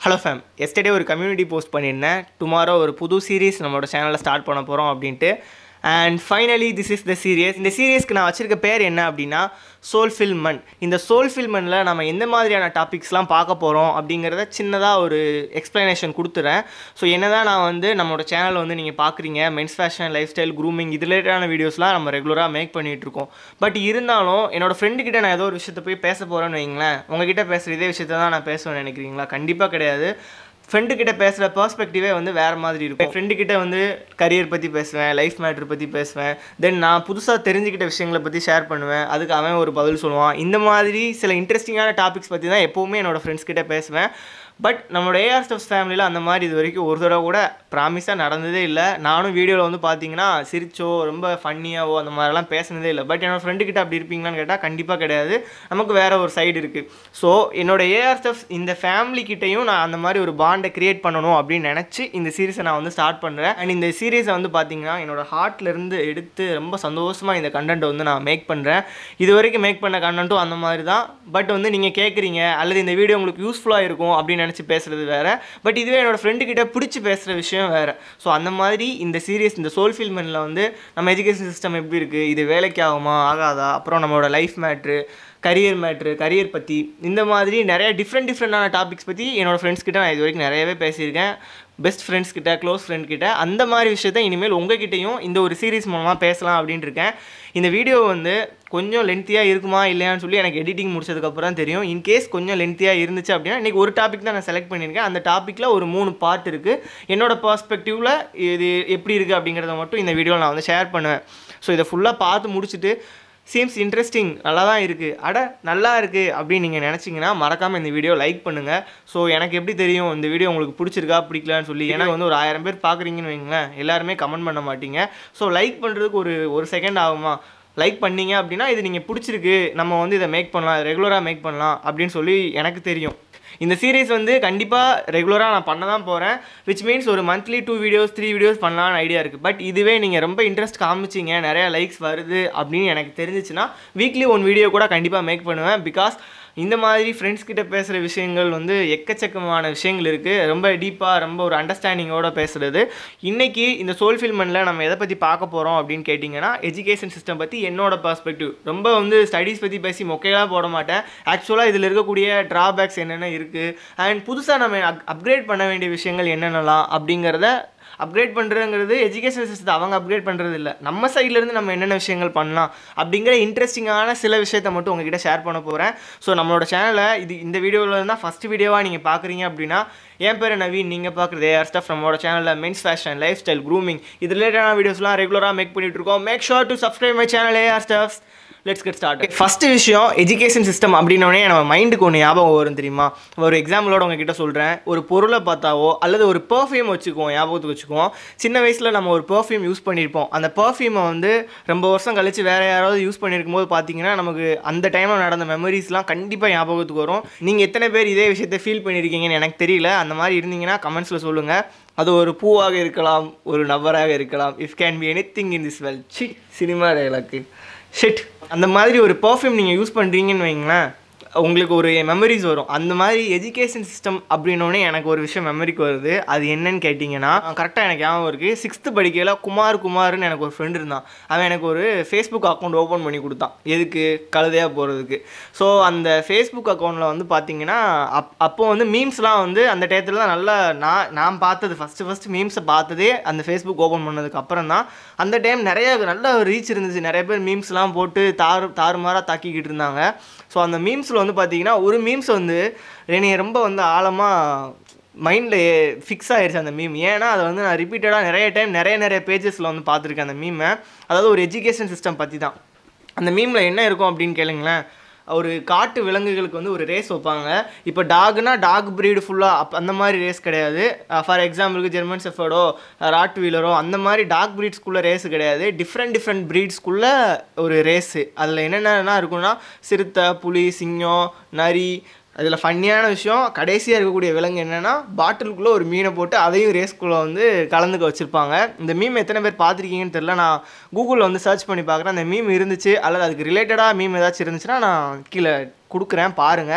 hello fam yesterday ஒரு community post பண்ணியிருந்தேன் tomorrow ஒரு புது சீரீஸ் நம்மளோட சேனலில் ஸ்டார்ட் பண்ண போகிறோம் அப்படின்ட்டு and finally this is the series இந்த சீரியஸ்க்கு நான் வச்சிருக்க பேர் என்ன அப்படின்னா சோல் ஃபில்மன் இந்த சோல் ஃபில்மனில் நம்ம எந்த மாதிரியான டாபிக்ஸ்லாம் பார்க்க போகிறோம் அப்படிங்கிறத சின்னதாக ஒரு எக்ஸ்ப்ளனேஷன் கொடுத்துறேன் ஸோ என்ன தான் நான் வந்து நம்மளோட சேனல் வந்து நீங்கள் பார்க்குறீங்க men's fashion lifestyle grooming இது ரிலேட்டடான வீடியோஸ்லாம் நம்ம ரெகுலராக மேக் பண்ணிகிட்டு இருக்கோம் பட் இருந்தாலும் என்னோட ஃப்ரெண்டு கிட்ட நான் ஏதோ ஒரு விஷயத்தை போய் பேச போகிறேன்னு வைங்களேன் உங்ககிட்ட பேசுகிற இதே விஷயத்தை தான் நான் பேசுவேன் நினைக்கிறீங்களா கண்டிப்பாக கிடையாது ஃப்ரெண்டு கிட்ட பேசுகிற பெர்ஸ்பெக்டிவே வந்து வேறு மாதிரி இருக்கும் ஃப்ரெண்டு கிட்ட வந்து கரியர் பற்றி பேசுவேன் லைஃப் மேட்ரு பற்றி பேசுவேன் தென் நான் புதுசாக தெரிஞ்சுக்கிட்ட விஷயங்களை பற்றி ஷேர் பண்ணுவேன் அதுக்கு அவன் ஒரு பதில் சொல்லுவான் இந்த மாதிரி சில இன்ட்ரெஸ்டிங்கான டாபிக்ஸ் பற்றி தான் எப்போவுமே என்னோட ஃப்ரெண்ட்ஸ் கிட்ட பேசுவேன் பட் நம்மளோட ஏஆர் ஸ்டப்ஸ் ஃபேமிலியில் அந்த மாதிரி இது வரைக்கும் ஒரு தடவை கூட ப்ராமிஸாக நடந்ததே இல்லை நானும் வீடியோவில் வந்து பார்த்தீங்கன்னா சிரிச்சோ ரொம்ப ஃபன்னியாவோ அந்த மாதிரிலாம் பேசினதே இல்லை பட் என்னோட ஃப்ரெண்டு கிட்ட அப்படி இருப்பீங்களான்னு கேட்டால் கண்டிப்பாக கிடையாது நமக்கு வேறு ஒரு சைடு இருக்குது ஸோ என்னோட ஏஆர் ஸ்டப்ஸ் இந்த ஃபேமிலி கிட்டேயும் நான் அந்த மாதிரி ஒரு பாண்டை கிரியேட் பண்ணணும் அப்படின்னு நினச்சி இந்த சீரிஸை நான் வந்து ஸ்டார்ட் பண்ணுறேன் அண்ட் இந்த சீரிஸை வந்து பார்த்தீங்கன்னா என்னோட ஹார்ட்லேருந்து எடுத்து ரொம்ப சந்தோஷமாக இந்த கண்டென்ட்டை வந்து நான் மேக் பண்ணுறேன் இது வரைக்கும் மேக் பண்ண கண்டென்ட்டும் அந்த மாதிரி தான் பட் வந்து நீங்கள் கேட்குறீங்க அல்லது இந்த வீடியோ உங்களுக்கு யூஸ்ஃபுல்லாக இருக்கும் அப்படின்னு நினச்சி பேசுகிறது வேறு பட் இதுவே என்னோட ஃப்ரெண்டு கிட்ட பிடிச்சி பேசுகிற விஷயம் வேறு ஸோ அந்த மாதிரி இந்த சீரியஸ் இந்த சோல் ஃபில்மெண்ட்டில் வந்து நம்ம எஜுகேஷன் சிஸ்டம் எப்படி இருக்குது இது வேலைக்கு ஆகுமா ஆகாதா அப்புறம் நம்மளோட life matter career matter career பற்றி இந்த மாதிரி நிறைய டிஃப்ரெண்ட் டிஃப்ரெண்டான டாபிக்ஸ் பற்றி என்னோடய ஃப்ரெண்ட்ஸ் கிட்ட நான் இது வரைக்கும் நிறையவே பேசியிருக்கேன் பெஸ்ட் ஃப்ரெண்ட்ஸ் கிட்ட க்ளோஸ் ஃப்ரெண்ட் கிட்ட அந்த மாதிரி விஷயத்த இனிமேல் உங்ககிட்டயும் இந்த ஒரு சீரிஸ் மூலமாக பேசலாம் அப்படின்ட்டு இருக்கேன் இந்த வீடியோ வந்து கொஞ்சம் லென்த்தியாக இருக்குமா இல்லையான்னு சொல்லி எனக்கு எடிட்டிங் முடிச்சதுக்கப்புறம் தான் தெரியும் இன்கேஸ் கொஞ்சம் லென்த்தியாக இருந்துச்சு அப்படின்னா இன்றைக்கி ஒரு டாபிக் தான் நான் செலக்ட் பண்ணியிருக்கேன் அந்த டாப்பிக்கில் ஒரு மூணு பார்ட் இருக்குது என்னோட பர்ஸ்பெக்டிவில் இது எப்படி இருக்குது அப்படிங்கிறத மட்டும் இந்த வீடியோவில் நான் வந்து ஷேர் பண்ணுவேன் ஸோ இதை ஃபுல்லாக பார்த்து முடிச்சுட்டு சீம்ஸ் இன்ட்ரெஸ்டிங் நல்லா தான் இருக்குது அட நல்லா இருக்குது அப்படின்னு நீங்கள் நினச்சிங்கன்னா மறக்காமல் இந்த வீடியோ லைக் பண்ணுங்கள் ஸோ எனக்கு எப்படி தெரியும் இந்த வீடியோ உங்களுக்கு பிடிச்சிருக்கா பிடிக்கலான்னு சொல்லி ஏன்னா வந்து ஒரு ஆயிரம் பேர் பார்க்குறீங்கன்னு வைங்களேன் எல்லாருமே கமெண்ட் பண்ண மாட்டீங்க ஸோ லைக் பண்ணுறதுக்கு ஒரு ஒரு செகண்ட் ஆகுமா லைக் பண்ணீங்க அப்படின்னா இது நீங்கள் பிடிச்சிருக்கு நம்ம வந்து இதை மேக் பண்ணலாம் ரெகுலராக மேக் பண்ணலாம் அப்படின்னு சொல்லி எனக்கு தெரியும் இந்த சீரீஸ் வந்து கண்டிப்பாக ரெகுலராக நான் பண்ண தான் போகிறேன் விச் மீன்ஸ் ஒரு monthly two videos three videos பண்ணலாம்னு ஐடியா இருக்குது பட் இதுவே நீங்கள் ரொம்ப இன்ட்ரெஸ்ட் காமிச்சிங்க நிறையா லைக்ஸ் வருது அப்படின்னு எனக்கு தெரிஞ்சிச்சுன்னா வீக்லி ஒன் வீடியோ கூட கண்டிப்பாக மேக் பண்ணுவேன் பிகாஸ் இந்த மாதிரி ஃப்ரெண்ட்ஸ் கிட்ட பேசுகிற விஷயங்கள் வந்து எக்கச்சக்கமான விஷயங்கள் இருக்குது ரொம்ப டீப்பாக ரொம்ப ஒரு அண்டர்ஸ்டாண்டிங்கோட பேசுகிறது இன்றைக்கி இந்த சோல் ஃபில்மெண்ட்டில் நம்ம எதை பற்றி பார்க்க போகிறோம் அப்படின்னு கேட்டிங்கன்னா எஜுகேஷன் சிஸ்டம் பற்றி என்னோட பர்ஸ்பெக்டிவ் ரொம்ப வந்து ஸ்டடீஸ் பற்றி பேசி மொக்கையெல்லாம் போட மாட்டேன் ஆக்சுவலாக இதில் இருக்கக்கூடிய ட்ராபேக்ஸ் என்னென்ன இருக்குது அண்ட் புதுசாக நம்ம அப்கிரேட் பண்ண வேண்டிய விஷயங்கள் என்னென்னலாம் அப்படிங்கிறத அப்கிரேட் பண்ணுறதுங்கிறது எஜுகேஷன் சிஸ்டத்தை அவங்க அப்கிரேட் பண்ணுறது இல்லை நம்ம சைட்லேருந்து நம்ம என்னென்ன விஷயங்கள் பண்ணலாம் அப்படிங்கிற இன்ட்ரெஸ்டிங்கான சில விஷயத்த மட்டும் உங்ககிட்ட ஷேர் பண்ண போகிறேன் ஸோ நம்மளோட சேனலை இது இந்த வீடியோவில் இருந்தால் ஃபஸ்ட் வீடியோவாக நீங்கள் பார்க்குறீங்க அப்படின்னா என் பேர் நவீன் நீங்கள் பார்க்குறது ஏஆர் ஸ்டஃப் நம்மளோட சேனலில் men's fashion lifestyle grooming இது ரிலேட்டடான வீடியோஸ்லாம் ரெகுலராக மேக் பண்ணிட்டு இருக்கோம் make sure to subscribe my channel AR stuffs let's get start first விஷயம் எஜுகேஷன் சிஸ்டம் அப்படின்னோடனே நம்ம மைண்டுக்கு ஒன்று ஞாபகம் வரும் தெரியுமா ஒரு எக்ஸாம்பிளோட உங்ககிட்ட சொல்கிறேன் ஒரு பொருளை பார்த்தாவோ அல்லது ஒரு பர்ஃப்யூம் வச்சுக்குவோம் ஞாபகத்துக்கு வச்சுக்குவோம் சின்ன வயசில் நம்ம ஒரு பர்ஃப்யூம் யூஸ் பண்ணியிருப்போம் அந்த பர்ஃப்யூமை வந்து ரொம்ப வருஷம் கழிச்சு வேறு யாராவது யூஸ் பண்ணியிருக்கும் போது பார்த்தீங்கன்னா நமக்கு அந்த டைமில் நடந்த மெமரிஸ்லாம் கண்டிப்பாக ஞாபகத்துக்கு வரும் நீங்கள் எத்தனை பேர் இதே விஷயத்தை ஃபீல் பண்ணியிருக்கீங்கன்னு எனக்கு தெரியல அந்த மாதிரி இருந்தீங்கன்னா கமெண்ட்ஸில் சொல்லுங்கள் அது ஒரு பூவாக இருக்கலாம் ஒரு நபராக இருக்கலாம் if can be anything in this well சி சினிமா டைலாக்கு ஷிட் அந்த மாதிரி ஒரு பர்ஃப்யூம் நீங்கள் யூஸ் பண்ணுறீங்கன்னு வைங்களேன் உங்களுக்கு ஒரு மெமரிஸ் வரும் அந்த மாதிரி எஜுகேஷன் சிஸ்டம் அப்படின்னோடனே எனக்கு ஒரு விஷயம் மெமரிக்கு வருது அது என்னன்னு கேட்டிங்கன்னா கரெக்டாக எனக்கு ஞாபகம் இருக்குது சிக்ஸ்த்து படிக்கையில் குமார் குமார்னு எனக்கு ஒரு ஃப்ரெண்டு இருந்தான் அவன் எனக்கு ஒரு ஃபேஸ்புக் அக்கௌண்ட் ஓப்பன் பண்ணி கொடுத்தான் எதுக்கு கழுதையாக போகிறதுக்கு ஸோ அந்த ஃபேஸ்புக் அக்கௌண்ட்டில் வந்து பார்த்தீங்கன்னா அப் அப்போ வந்து மீம்ஸ்லாம் வந்து அந்த டயத்தில் தான் நல்லா நான் நான் பார்த்தது ஃபஸ்ட்டு ஃபஸ்ட்டு மீம்ஸை பார்த்ததே அந்த ஃபேஸ்புக் ஓப்பன் பண்ணதுக்கு அப்புறம் தான் அந்த டைம் நிறைய நல்ல ரீச் இருந்துச்சு நிறைய பேர் மீம்ஸ்லாம் போட்டு தாறு தாறுமாறாக தாக்கிக்கிட்டு இருந்தாங்க ஸோ அந்த மீம்ஸில் வந்து பார்த்தீங்கன்னா ஒரு மீம்ஸ் வந்து என்னை ரொம்ப வந்து ஆழமாக மைண்டில் ஃபிக்ஸ் ஆயிடுச்சு அந்த மீம் ஏன்னா அதை வந்து நான் ரிப்பீட்டடாக நிறைய டைம் நிறைய நிறைய பேஜஸில் வந்து பார்த்துருக்கேன் அந்த மீமை அதாவது ஒரு எஜுகேஷன் சிஸ்டம் பற்றி தான் அந்த மீமில் என்ன இருக்கும் அப்படின்னு கேளுங்களேன் ஒரு காட்டு விலங்குகளுக்கு வந்து ஒரு ரேஸ் வைப்பாங்க இப்போ டாக்னா டாக் ப்ரீடு ஃபுல்லாக அப் அந்த மாதிரி ரேஸ் கிடையாது ஃபார் எக்ஸாம்பிளுக்கு ஜெர்மன் செஃபர்டோ ராட் வீலரோ அந்த மாதிரி டாக் ப்ரீட்ஸ்குள்ளே ரேஸ் கிடையாது டிஃப்ரெண்ட் டிஃப்ரெண்ட் ப்ரீட்ஸ்குள்ளே ஒரு ரேஸு அதில் என்னென்னலாம் இருக்குன்னா சிறுத்தை புலி சிங்கம் நரி அதில் ஃபன்னியான விஷயம் கடைசியாக இருக்கக்கூடிய விலங்கு என்னென்னா பாட்டிலுக்குள்ளே ஒரு மீனை போட்டு அதையும் ரேஸ்குள்ளே வந்து கலந்துக்க வச்சுருப்பாங்க இந்த மீம் எத்தனை பேர் பார்த்துருக்கீங்கன்னு தெரில நான் கூகுளில் வந்து சர்ச் பண்ணி பார்க்குறேன் அந்த மீம் இருந்துச்சு அல்லது அதுக்கு ரிலேட்டடாக மீம் ஏதாச்சும் இருந்துச்சுன்னா நான் கீழே கொடுக்குறேன் பாருங்கள்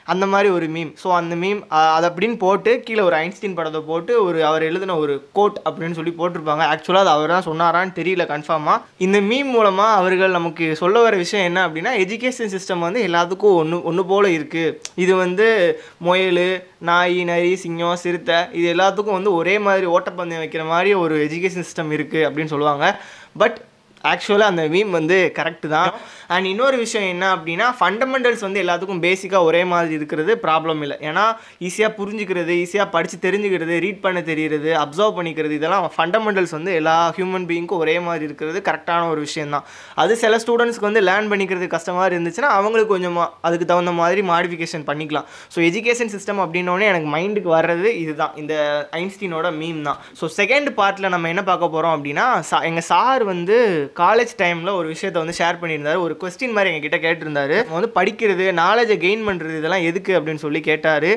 அந்த மாதிரி ஒரு மீம் ஸோ அந்த மீம் அது அப்படின்னு போட்டு கீழே ஒரு ஐன்ஸ்டீன் படத்தை போட்டு ஒரு அவர் எழுதின ஒரு கோட் அப்படின்னு சொல்லி போட்டிருப்பாங்க ஆக்சுவலாக அது அவர் தான் சொன்னாரான்னு தெரியல கன்ஃபார்மாக இந்த மீம் மூலமாக அவர்கள் நமக்கு சொல்ல வர விஷயம் என்ன அப்படின்னா எஜுகேஷன் சிஸ்டம் வந்து எல்லாத்துக்கும் ஒன்று ஒன்று போல் இருக்குது இது வந்து முயல் நாய் நரி சிங்கம் சிறுத்தை இது எல்லாத்துக்கும் வந்து ஒரே மாதிரி ஓட்டப்பந்தயம் வைக்கிற மாதிரி ஒரு எஜுகேஷன் சிஸ்டம் இருக்குது அப்படின்னு சொல்லுவாங்க பட் ஆக்சுவலாக அந்த மீம் வந்து கரெக்டு தான் அண்ட் இன்னொரு விஷயம் என்ன அப்படின்னா ஃபண்டமெண்டல்ஸ் வந்து எல்லாத்துக்கும் பேசிக்காக ஒரே மாதிரி இருக்கிறது ப்ராப்ளம் இல்லை ஏன்னா ஈஸியாக புரிஞ்சுக்கிறது ஈஸியாக படித்து தெரிஞ்சுக்கிறது ரீட் பண்ண தெரியுறது அப்சர்வ் பண்ணிக்கிறது இதெல்லாம் ஃபண்டமெண்டல்ஸ் வந்து எல்லா ஹியூமன் பீயிங்க்கும் ஒரே மாதிரி இருக்கிறது கரெக்டான ஒரு விஷயம் தான் அது சில ஸ்டூடெண்ட்ஸ்க்கு வந்து லேர்ன் பண்ணிக்கிறது கஷ்டமாக இருந்துச்சுன்னா அவங்களுக்கு கொஞ்சமாக அதுக்கு தகுந்த மாதிரி மாடிஃபிகேஷன் பண்ணிக்கலாம் ஸோ எஜுகேஷன் சிஸ்டம் அப்படின்னோடனே எனக்கு மைண்டுக்கு வர்றது இதுதான் இந்த ஐன்ஸ்டீனோட மீம் தான் ஸோ செகண்ட் பார்ட்டில் நம்ம என்ன பார்க்க போகிறோம் அப்படின்னா சா எங்கள் சார் வந்து காலேஜ் டைமில் ஒரு விஷயத்தை வந்து ஷேர் பண்ணியிருந்தாரு ஒரு கொஸ்டின் மாதிரி எங்ககிட்ட கேட்டிருந்தாரு நம்ம வந்து படிக்கிறது நாலேஜை கெயின் பண்ணுறது இதெல்லாம் எதுக்கு அப்படின்னு சொல்லி கேட்டார்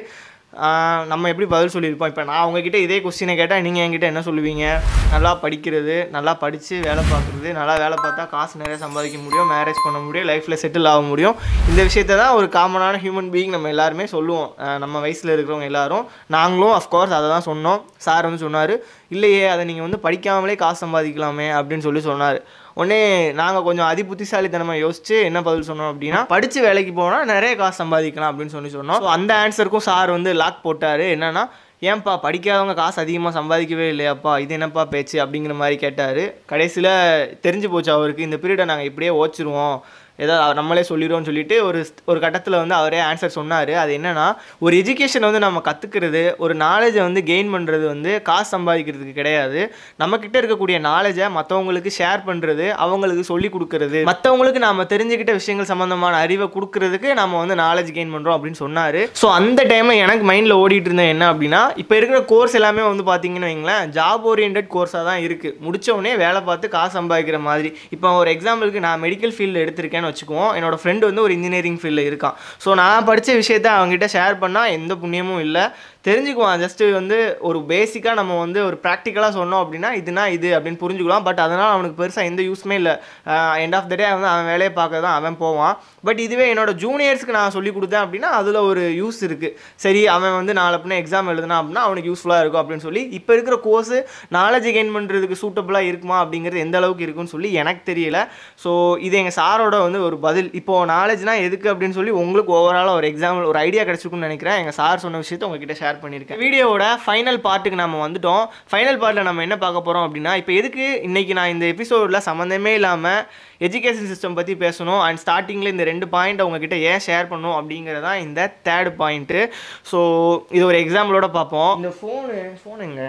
நம்ம எப்படி பதில் சொல்லியிருப்போம் இப்போ நான் உங்ககிட்ட இதே கொஸ்டினை கேட்டால் நீங்கள் என்கிட்ட என்ன சொல்லுவீங்க நல்லா படிக்கிறது நல்லா படித்து வேலை பார்க்குறது நல்லா வேலை பார்த்தா காசு நிறைய சம்பாதிக்க முடியும் மேரேஜ் பண்ண முடியும் லைஃப்பில் செட்டில் ஆக முடியும் இந்த விஷயத்தை தான் ஒரு காமனான ஹியூமன் பீயிங் நம்ம எல்லாருமே சொல்லுவோம் அஹ் நம்ம வயசில் இருக்கிறவங்க எல்லாரும் நாங்களும் அஃப்கோர்ஸ் அதை தான் சொன்னோம் சார் வந்து சொன்னார் இல்லையே அதை நீங்கள் வந்து படிக்காமலே காசு சம்பாதிக்கலாமே அப்படின்னு சொல்லி சொன்னார் உடனே நாங்கள் கொஞ்சம் அதி புத்திசாலித்தனமாக யோசிச்சு என்ன பதில் சொன்னோம் அப்படின்னா படித்து வேலைக்கு போனால் நிறைய காசு சம்பாதிக்கலாம் அப்படின்னு சொல்லி சொன்னோம் So, அந்த ஆன்சருக்கும் சார் வந்து லாக் போட்டார் என்னன்னா ஏன்பா படிக்காதவங்க காசு அதிகமாக சம்பாதிக்கவே இல்லையாப்பா இது என்னப்பா பேச்சு அப்படிங்கிற மாதிரி கேட்டார் கடைசியில் தெரிஞ்சு போச்சு அவருக்கு இந்த பீரியடை நாங்கள் இப்படியே ஓச்சிருவோம் ஏதோ நம்மளே சொல்லிடுவோம்னு சொல்லிட்டு ஒரு ஒரு கட்டத்தில் வந்து அவரே ஆன்சர் சொன்னார் அது என்னன்னா ஒரு எஜுகேஷன் வந்து நம்ம கற்றுக்கிறது ஒரு நாலேஜை வந்து கெயின் பண்ணுறது வந்து காசு சம்பாதிக்கிறதுக்கு கிடையாது நம்மக்கிட்ட இருக்கக்கூடிய நாலேஜை மற்றவங்களுக்கு ஷேர் பண்ணுறது அவங்களுக்கு சொல்லி கொடுக்கறது மற்றவங்களுக்கு நாம தெரிஞ்சுக்கிட்ட விஷயங்கள் சம்மந்தமான அறிவை கொடுக்கறதுக்கு நம்ம வந்து நாலேஜ் கெயின் பண்ணுறோம் அப்படின்னு சொன்னார் ஸோ அந்த டைமில் எனக்கு மைண்டில் ஓடிட்டு இருந்தேன் என்ன அப்படின்னா இப்போ இருக்கிற கோர்ஸ் எல்லாமே வந்து பார்த்தீங்கன்னு வைங்களேன் ஜாப் ஓரியன்ட் கோர்ஸாக தான் இருக்குது முடிச்ச உடனே வேலை பார்த்து காசு சம்பாதிக்கிற மாதிரி இப்போ ஒரு எக்ஸாம்பிளுக்கு நான் மெடிக்கல் ஃபீல்டில் எடுத்திருக்கேன்னு வச்சுக்குவோம் என்னோட ஃப்ரெண்டு வந்து ஒரு இன்ஜினியரிங் ஃபீல்டில் இருக்கான் ஸோ நான் படித்த விஷயத்த அவங்ககிட்ட ஷேர் பண்ணால் எந்த புண்ணியமும் இல்லை தெரிஞ்சுக்குவான் ஜஸ்ட்டு வந்து ஒரு பேசிக்காக நம்ம வந்து ஒரு ப்ராக்டிக்கலாக சொன்னோம் அப்படின்னா இதுனா இது அப்படின்னு புரிஞ்சுக்கலாம் பட் அதனால் அவனுக்கு பெருசாக எந்த யூஸ்மே இல்லை எண்ட் ஆஃப் த டே வந்து அவன் வேலையை பார்க்க தான் அவன் போவான் பட் இதுவே என்னோட ஜூனியர்ஸ்க்கு நான் சொல்லி கொடுத்தேன் அப்படின்னா அதில் ஒரு யூஸ் இருக்குது சரி அவன் வந்து நாளை பின்ன எக்ஸாம் எழுதுனா அப்படின்னா அவனுக்கு யூஸ்ஃபுல்லாக இருக்கும் அப்படின்னு சொல்லி இப்போ இருக்கிற கோர்ஸு நாலேஜ் கெயின் பண்ணுறதுக்கு சூட்டபுளாக இருக்குமா அப்படிங்கிறது எந்த அளவுக்கு இருக்குன்னு சொல்லி எனக்கு தெரியல ஸோ இது எங்கள் சாரோட வந்து ஒரு பதில் இப்போது நாலேஜ்னா எதுக்கு அப்படின்னு சொல்லி உங்களுக்கு ஓவராலாக ஒரு எக்ஸாம்பிள் ஒரு ஐடியா கிடச்சிருக்குன்னு நினைக்கிறேன் எங்கள் சார் சொன்ன விஷயத்தை உங்ககிட்ட ஷேர் பண்ணியிருக்கேன் வீடியோவோட ஃபைனல் பார்ட்டுக்கு நம்ம வந்துட்டோம் ஃபைனல் பார்ட்டில் நம்ம என்ன பார்க்க போகிறோம் அப்படின்னா இப்போ எதுக்கு இன்றைக்கி நான் இந்த எபிசோடில் சம்மந்தமே இல்லாமல் எஜுகேஷன் சிஸ்டம் பற்றி பேசணும் அண்ட் ஸ்டார்டிங்கில் இந்த ரெண்டு பாயிண்ட் உங்ககிட்ட ஏன் ஷேர் பண்ணணும் அப்படிங்கிறதான் இந்த தேர்ட் பாயிண்ட்டு ஸோ இது ஒரு எக்ஸாம்பிளோட பார்ப்போம் இந்த ஃபோனு ஃபோன் எங்க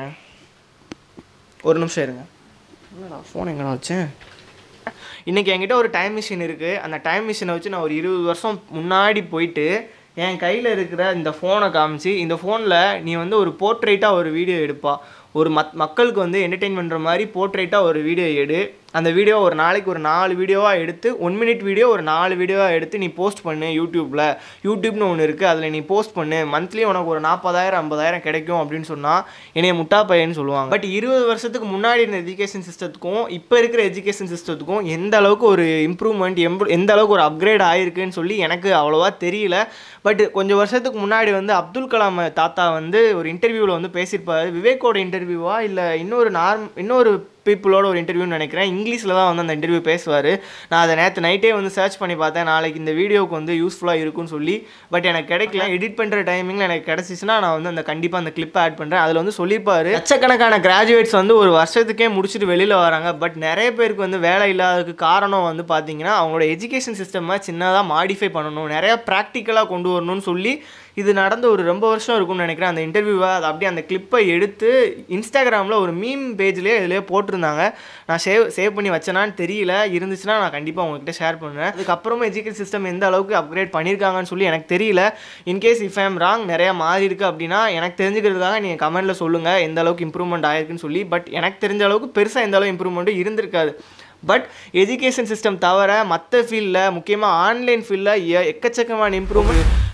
ஒரு நிமிஷம் இருங்க என்னடா ஃபோன் எங்கடா வச்சேன் இன்றைக்கி என்கிட்ட ஒரு டைம் மிஷின் இருக்குது அந்த டைம் மிஷினை வச்சு நான் ஒரு இருபது வருஷம் முன்னாடி போயிட்டு என் கையில் இருக்கிற இந்த ஃபோனை காமிச்சு இந்த ஃபோனில் நீ வந்து ஒரு போர்ட்ரேட்டாக ஒரு வீடியோ எடுப்பா ஒரு மத் மக்களுக்கு வந்து என்டர்டெயின் பண்ணுற மாதிரி போர்ட்ரேட்டாக ஒரு வீடியோ எடு அந்த வீடியோ ஒரு நாளைக்கு ஒரு நாலு வீடியோவாக எடுத்து ஒன் மினிட் வீடியோ ஒரு நாலு வீடியோவாக எடுத்து நீ போஸ்ட் பண்ணு யூடியூப்பில் யூடியூப்னு ஒன்று இருக்குது அதில் நீ போஸ்ட் பண்ணு மந்த்லி உனக்கு ஒரு நாற்பதாயிரம் ஐம்பதாயிரம் கிடைக்கும் அப்படின்னு சொன்னால் என்னைய முட்டா பையன்னு சொல்லுவாங்க பட் இருபது வருஷத்துக்கு முன்னாடி இருந்த எஜுகேஷன் சிஸ்டத்துக்கும் இப்போ இருக்கிற எஜுகேஷன் சிஸ்டத்துக்கும் எந்த அளவுக்கு ஒரு இம்ப்ரூவ்மெண்ட் எந்த அளவுக்கு ஒரு அப்கிரேட் ஆயிருக்குன்னு சொல்லி எனக்கு அவ்வளோவா தெரியல பட் கொஞ்சம் வருஷத்துக்கு முன்னாடி வந்து அப்துல் கலாம் தாத்தா வந்து ஒரு இன்டர்வியூவில் வந்து பேசியிருப்பாரு விவேக்கோட இன்டர்வியூவா இல்லை இன்னொரு நார்ம் இன்னொரு பீப்புளோட ஒரு இன்டர்வியூன்னு நினைக்கிறேன் இங்கிலீஷில் தான் வந்து அந்த இன்டர்வியூ பேசுவார் நான் அதை நேற்று நைட்டே வந்து சர்ச் பண்ணி பார்த்தேன் நாளைக்கு இந்த வீடியோவுக்கு வந்து யூஸ்ஃபுல்லாக இருக்கும்னு சொல்லி பட் எனக்கு கிடைக்கல எடிட் பண்ணுற டைமிங்கில் எனக்கு கிடச்சிச்சுன்னா நான் வந்து அந்த கண்டிப்பாக அந்த கிளிப்பை ஆட் பண்ணுறேன் அதில் வந்து சொல்லியிருப்பாரு லட்சக்கணக்கான கிராஜுவேட்ஸ் வந்து ஒரு வருஷத்துக்கே முடிச்சுட்டு வெளியில் வராங்க பட் நிறைய பேருக்கு வந்து வேலை இல்லாததுக்கு காரணம் வந்து பார்த்தீங்கன்னா அவங்களோட எஜுகேஷன் சிஸ்டமை சின்னதாக மாடிஃபை பண்ணணும் நிறையா ப்ராக்டிக்கலாக கொண்டு வரணும்னு சொல்லி இது நடந்து ஒரு ரொம்ப வருஷம் இருக்கும்னு நினைக்கிறேன் அந்த இன்டர்வியூவை அது அப்படியே அந்த கிளிப்பை எடுத்து இன்ஸ்டாகிராமில் ஒரு மீம் பேஜ்லேயே இதுலேயே போட்டிருந்தாங்க நான் சேவ் சேவ் பண்ணி வச்சேனான்னு தெரியல இருந்துச்சுன்னா நான் கண்டிப்பாக உங்ககிட்ட ஷேர் பண்ணுறேன் அதுக்கப்புறமா எஜுகேஷன் சிஸ்டம் எந்த அளவுக்கு அப்கிரேட் பண்ணியிருக்காங்கன்னு சொல்லி எனக்கு தெரியல இன்கேஸ் இஃப் ஐம் ராங் நிறையா மாறி இருக்கு அப்படின்னா எனக்கு தெரிஞ்சுக்கிறதுக்காக நீங்கள் கமெண்ட்டில் சொல்லுங்கள் எந்த அளவுக்கு இம்ப்ரூவ்மெண்ட் ஆயிருக்குன்னு சொல்லி பட் எனக்கு தெரிஞ்ச அளவுக்கு பெருசாக எந்த அளவு இம்ப்ரூவ்மெண்ட்டும் இருந்திருக்காது பட் எஜுகேஷன் சிஸ்டம் தவிர மற்ற ஃபீல்டில் முக்கியமாக ஆன்லைன் ஃபீல்டில் எக்கச்சக்கமான இம்ப்ரூவ்மெண்ட்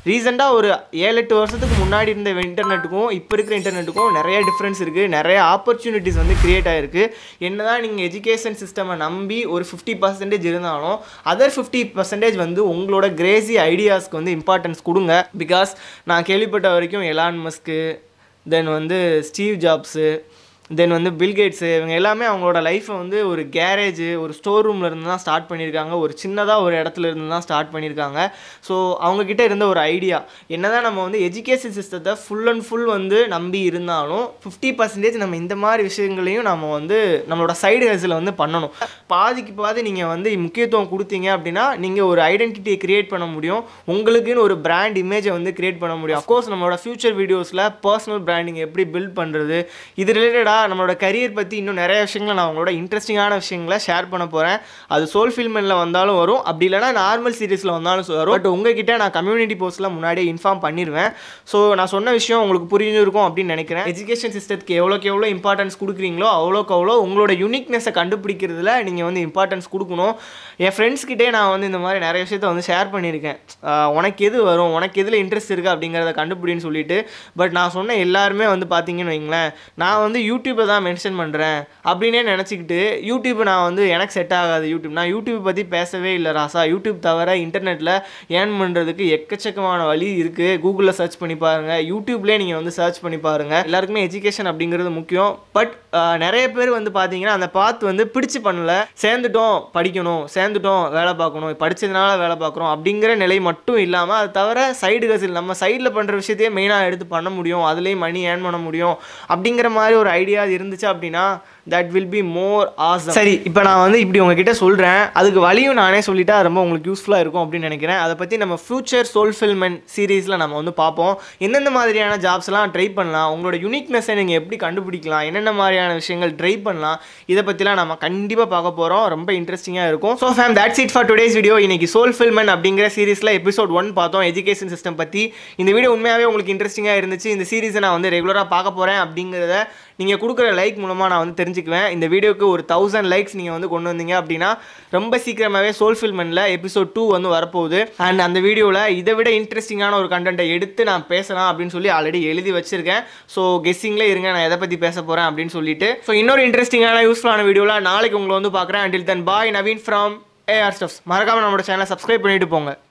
ரீசெண்டாக ஒரு ஏழு எட்டு வருஷத்துக்கு முன்னாடி இருந்த இன்டர்நெட்டுக்கும் இப்போ இருக்கிற இன்டர்நெட்டுக்கும் நிறைய டிஃப்ரென்ஸ் இருக்குது நிறைய ஆப்பர்ச்சுனிட்டிஸ் வந்து க்ரியேட் ஆகிருக்கு என்னதான் நீங்கள் எஜுகேஷன் சிஸ்டமை நம்பி ஒரு ஃபிஃப்டி பர்சன்டேஜ் இருந்தாலும் அதர் ஃபிஃப்டி பர்சன்டேஜ் வந்து உங்களோட கிரேசி ஐடியாஸ்க்கு வந்து இம்பார்ட்டன்ஸ் கொடுங்க பிகாஸ் நான் கேள்விப்பட்ட வரைக்கும் எலான் மஸ்க்கு தென் வந்து ஸ்டீவ் ஜாப்ஸு தென் வந்து பில்கேட்ஸு இவங்க எல்லாமே அவங்களோட லைஃப்பை வந்து ஒரு கேரேஜ் ஒரு ஸ்டோர் ரூமில் இருந்து தான் ஸ்டார்ட் பண்ணியிருக்காங்க ஒரு சின்னதாக ஒரு இடத்துல இருந்து தான் ஸ்டார்ட் பண்ணியிருக்காங்க ஸோ அவங்கக்கிட்ட இருந்த ஒரு ஐடியா என்னதான் நம்ம வந்து எஜுகேஷன் சிஸ்டத்தை ஃபுல் அண்ட் ஃபுல் வந்து நம்பி இருந்தாலும் ஃபிஃப்டி பர்சன்டேஜ் நம்ம இந்த மாதிரி விஷயங்களையும் நம்ம வந்து நம்மளோட சைடு ஹெஸில் வந்து பண்ணணும் பாதிக்கு பாதி நீங்கள் வந்து முக்கியத்துவம் கொடுத்தீங்க அப்படின்னா நீங்கள் ஒரு ஐடென்டிட்டியை க்ரியேட் பண்ண முடியும் உங்களுக்குன்னு ஒரு பிராண்ட் இமேஜை வந்து க்ரியேட் பண்ண முடியும் அஃப்கோர்ஸ் நம்மளோட ஃபியூச்சர் வீடியோஸில் பர்சனல் பிராண்டிங் எப்படி பில்ட் பண்ணுறது இது ரிலேட்டடாக நம்மளோட கரியர் பற்றி இன்னும் நிறைய விஷயங்களை நான் உங்களோட இன்ட்ரெஸ்டிங்கான விஷயங்களை ஷேர் பண்ண போகிறேன் அது சோல் ஃபில்மெண்ட்டில் வந்தாலும் வரும் அப்படி இல்லைனா நார்மல் சீரிஸில் வந்தாலும் வரும் பட் உங்ககிட்ட நான் கம்யூனிட்டி போஸ்ட்டில் முன்னாடியே இன்ஃபார்ம் பண்ணிடுவேன் ஸோ நான் சொன்ன விஷயம் உங்களுக்கு புரிஞ்சிருக்கும் அப்படின்னு நினைக்கிறேன் எஜுகேஷன் சிஸ்டத்துக்கு எவ்வளோக்கு எவ்வளோ இம்பார்ட்டன்ஸ் கொடுக்குறீங்களோ அவ்வளோக்கு அவ்வளோ உங்களோட யூனிக்னஸை கண்டுபிடிக்கிறதுல நீங்கள் வந்து இம்பார்ட்டன்ஸ் கொடுக்கணும் என் ஃப்ரெண்ட்ஸ்கிட்டே நான் வந்து இந்த மாதிரி நிறைய விஷயத்த வந்து ஷேர் பண்ணியிருக்கேன் ஆஹ் உனக்கு எது வரும் உனக்கு எதில் இன்ட்ரெஸ்ட் இருக்குது அப்படிங்கிறத கண்டுபிடின்னு சொல்லிட்டு பட் நான் சொன்ன எல்லாருமே வந்து பார்த்தீங்கன்னு வைங்களேன் நான் வந்து யூடியூப்பை தான் மென்ஷன் பண்ணுறேன் அப்படின்னே நினச்சிக்கிட்டு யூடியூப் நான் வந்து எனக்கு செட் ஆகாது யூடியூப் நான் யூடியூப் பற்றி பேசவே இல்லை ராசா யூடியூப் தவிர இன்டர்நெட்டில் ஏர்ன் பண்ணுறதுக்கு எக்கச்சக்கமான வழி இருக்குது கூகுளில் சர்ச் பண்ணி பாருங்கள் யூடியூப்லேயே நீங்கள் வந்து சர்ச் பண்ணி பாருங்கள் எல்லாருக்குமே எஜுகேஷன் அப்படிங்கிறது முக்கியம் பட் நிறைய பேர் வந்து பார்த்தீங்கன்னா அந்த பாத் வந்து பிடிச்சு பண்ணல சேர்ந்துட்டோம் படிக்கணும் சேர்ந்துட்டோம் வேலை பார்க்கணும் படித்ததுனால வேலை பார்க்குறோம் அப்படிங்கிற நிலை மட்டும் இல்லாமல் அது தவிர சைடு கசில் நம்ம சைடில் பண்ணுற விஷயத்தையே மெயினாக எடுத்து பண்ண முடியும் அதுலேயும் மணி ஏர்ன் பண்ண முடியும் அப்படிங்கிற மாதிரி ஒரு ஐடியா இருந்துச்சு அப்படின்னா that will be more awesome சரி இப்போ நான் வந்து இப்படி உங்ககிட்ட சொல்கிறேன் அதுக்கு வழியும் நானே சொல்லிட்டா ரொம்ப உங்களுக்கு யூஸ்ஃபுல்லாக இருக்கும் அப்படின்னு நினைக்கிறேன் அதை பற்றி நம்ம ஃபியூச்சர் சோல்ஃபில்மெண்ட் சீரீஸில் நம்ம வந்து பார்ப்போம் எந்தெந்த மாதிரியான ஜாப்ஸ்லாம் ட்ரை பண்ணலாம் உங்களோட யூனிக்னஸை நீங்கள் எப்படி கண்டுபிடிக்கலாம் என்னென்ன மாதிரியான விஷயங்கள் ட்ரை பண்ணலாம் இதை பற்றிலாம் நம்ம கண்டிப்பாக பார்க்க போகிறோம் ரொம்ப இன்ட்ரெஸ்டிங்காக இருக்கும் so fam that's it for today's video இன்னைக்கு சோல்ஃபில்மெண்ட் அப்படிங்கிற சீரிஸில் எபிசோட் ஒன் பார்த்தோம் எஜுகேஷன் சிஸ்டம் பற்றி இந்த வீடியோ உண்மையாகவே உங்களுக்கு இன்ட்ரெஸ்டிங்காக இருந்துச்சு இந்த சீரிஸை நான் வந்து ரெகுலராக பார்க்க போகிறேன் அப்படிங்கிறத நீங்கள் கொடுக்குற லைக் மூலமாக நான் வந்து தெரிஞ்சுக்குவேன் இந்த வீடியோக்கு ஒரு தௌசண்ட் லைக்ஸ் நீங்கள் வந்து கொண்டு வந்தீங்க அப்படின்னா ரொம்ப சீக்கிரமாகவே சோல்ஃபில்மெண்ட்டில் எபிசோட் டூ வந்து வரப்போகுது அண்ட் அந்த வீடியோவில் இதை விட இன்ட்ரெஸ்டிங்கான ஒரு கண்டென்ட்டை எடுத்து நான் பேசலாம் அப்படின்னு சொல்லி ஆல்ரெடி எழுதி வச்சிருக்கேன் ஸோ கெஸ்ஸிங்கில் இருங்க நான் எதை பற்றி பேச போகிறேன் அப்படின்னு சொல்லிட்டு ஸோ இன்னொரு இன்ட்ரெஸ்டிங்கான யூஸ்ஃபுல்லான வீடியோவில் நாளைக்கு உங்களை வந்து பார்க்குறேன் until then bye Naveen from AR stuffs மறக்காமல் நம்மளோட சேனலை சப்ஸ்கிரைப் பண்ணிட்டு போங்க